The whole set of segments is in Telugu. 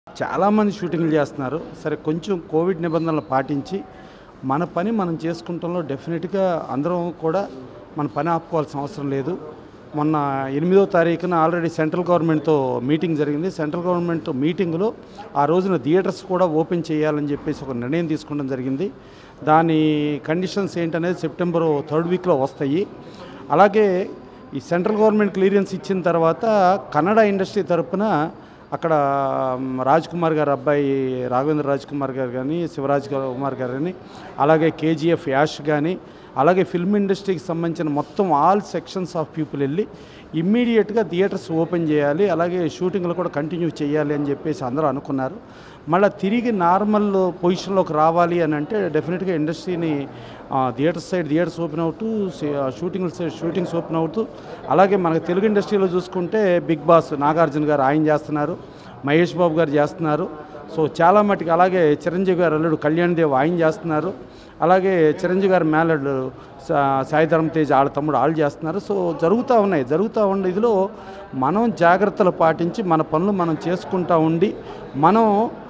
చాలామంది షూటింగ్లు చేస్తున్నారు సరే కొంచెం కోవిడ్ నిబంధనలు పాటించి మన పని మనం చేసుకుంటంలో డెఫినెట్గా అందరం కూడా మన పని ఆపుకోవాల్సిన అవసరం లేదు మొన్న ఎనిమిదో తారీఖున ఆల్రెడీ సెంట్రల్ గవర్నమెంట్తో మీటింగ్ జరిగింది సెంట్రల్ గవర్నమెంట్ మీటింగ్లో ఆ రోజున థియేటర్స్ కూడా ఓపెన్ చేయాలని చెప్పేసి ఒక నిర్ణయం తీసుకోవడం జరిగింది దాని కండిషన్స్ ఏంటనేది సెప్టెంబర్ థర్డ్ వీక్లో వస్తాయి అలాగే ఈ సెంట్రల్ గవర్నమెంట్ క్లియరెన్స్ ఇచ్చిన తర్వాత కన్నడ ఇండస్ట్రీ తరపున అక్కడ మ్, రాజ్ కుమార్ గారు అబ్బాయి రాఘవేంద్ర రాజ్ కుమార్ గారు కానీ శివరాజ్ గారు- కుమార్ గారు కానీ అలాగే కేజీఎఫ్ యాష్ కానీ అలాగే ఫిల్మ్ ఇండస్ట్రీకి సంబంధించిన మొత్తం ఆల్ సెక్షన్స్ ఆఫ్ పీపుల్ వెళ్ళి ఇమ్మీడియట్గా థియేటర్స్ ఓపెన్ చేయాలి అలాగే షూటింగ్లు కూడా కంటిన్యూ చేయాలి అని చెప్పేసి అందరూ అనుకున్నారు మళ్ళీ తిరిగి నార్మల్ పొజిషన్లోకి రావాలి అని అంటే డెఫినెట్గా ఇండస్ట్రీని థియేటర్స్ సైడ్ థియేటర్స్ ఓపెన్ అవుతూ షూటింగ్ సైడ్ షూటింగ్స్ ఓపెన్ అవుతూ అలాగే మనకు తెలుగు ఇండస్ట్రీలో చూసుకుంటే బిగ్ బాస్ నాగార్జున గారు ఆయన చేస్తున్నారు మహేష్ బాబు గారు చేస్తున్నారు సో చాలా మటుకు అలాగే చిరంజీవి గారు అల్లుడు కళ్యాణ్ దేవ్ ఆయన చేస్తున్నారు అలాగే చిరంజీవి గారి మేనల్లుడు సా- సాయిధరం తేజ్ వాళ్ళ తమ్ముడు వాళ్ళు చేస్తున్నారు సో జరుగుతూ ఉన్నాయి జరుగుతూ ఉన్న ఇదిలో మనం జాగ్రత్తలు పాటించి మన పనులు మనం చేసుకుంటూ ఉండి మనం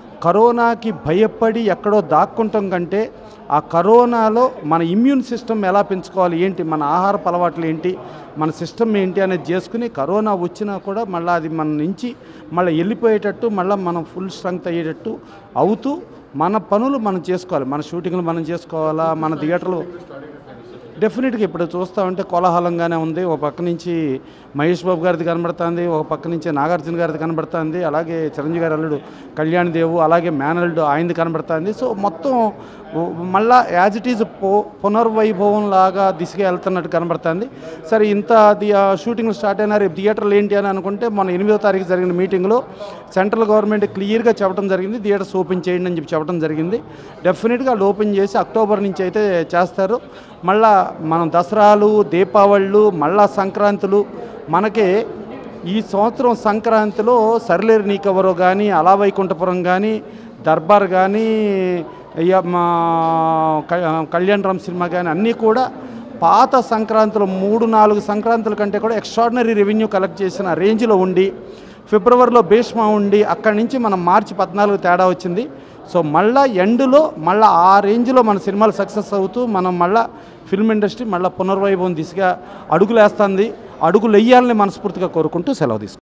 కరోనాకి భయపడి ఎక్కడో దాక్కుంటాం కంటే ఆ కరోనాలో మన ఇమ్యూన్ సిస్టమ్ ఎలా పెంచుకోవాలి ఏంటి మన ఆహారపు అలవాట్లు ఏంటి మన సిస్టమ్ ఏంటి అనేది చేసుకుని కరోనా వచ్చినా కూడా మళ్ళీ అది మన నుంచి మళ్ళీ వెళ్ళిపోయేటట్టు మళ్ళీ మనం ఫుల్ స్ట్రెంగ్త్ అయ్యేటట్టు అవుతూ మన పనులు మనం చేసుకోవాలి మన షూటింగ్లు మనం చేసుకోవాలా మన థియేటర్లు డెఫినెట్గా ఇప్పుడు చూస్తూ ఉంటే కోలాహలంగానే ఉంది ఒక పక్క నుంచి మహేష్ బాబు గారిది కనబడుతుంది ఒక పక్క నుంచి నాగార్జున గారిది కనబడుతుంది అలాగే చిరంజీవి గారి అల్లుడు కళ్యాణ్ దేవు అలాగే మేనల్డ్ ఆయనది కనబడుతుంది సో మొత్తం మళ్ళా యాజ్ ఇట్ ఈజ్ పో పునర్వైభవం లాగా దిశగా వెళ్తున్నట్టు కనబడుతుంది సరే ఇంత అది షూటింగ్ స్టార్ట్ అయినా రేపు థియేటర్లు ఏంటి అని అనుకుంటే మన ఎనిమిదో తారీఖు జరిగిన మీటింగ్లో సెంట్రల్ గవర్నమెంట్ క్లియర్గా చెప్పడం జరిగింది థియేటర్స్ ఓపెన్ చేయండి అని చెప్పి చెప్పడం జరిగింది డెఫినెట్గా వాళ్ళు ఓపెన్ చేసి అక్టోబర్ నుంచి అయితే చేస్తారు మళ్ళా మనం దసరాలు దీపావళిలు మళ్ళా సంక్రాంతులు మనకి ఈ సంవత్సరం సంక్రాంతిలో సరిలేరు నీకెవరో కానీ అలా వైకుంఠపురం కానీ దర్బార్ కానీ ఇక మా క- కళ్యాణ్ రామ్ సినిమా కానీ అన్నీ కూడా పాత సంక్రాంతులు మూడు నాలుగు సంక్రాంతుల కంటే కూడా ఎక్స్ట్రాడినరీ రెవెన్యూ కలెక్ట్ చేసిన రేంజ్లో ఉండి ఫిబ్రవరిలో భీష్మా ఉండి అక్కడి నుంచి మనం మార్చి పద్నాలుగు తేడా వచ్చింది సో మళ్ళా ఎండ్లో మళ్ళీ ఆ రేంజ్లో మన సినిమాలు సక్సెస్ అవుతూ మనం మళ్ళా ఫిల్మ్ ఇండస్ట్రీ మళ్ళీ పునర్వైభవం దిశగా అడుగులేస్తుంది అడుగులు వెయ్యాలని మనస్ఫూర్తిగా కోరుకుంటూ సెలవు తీసుకుంటాం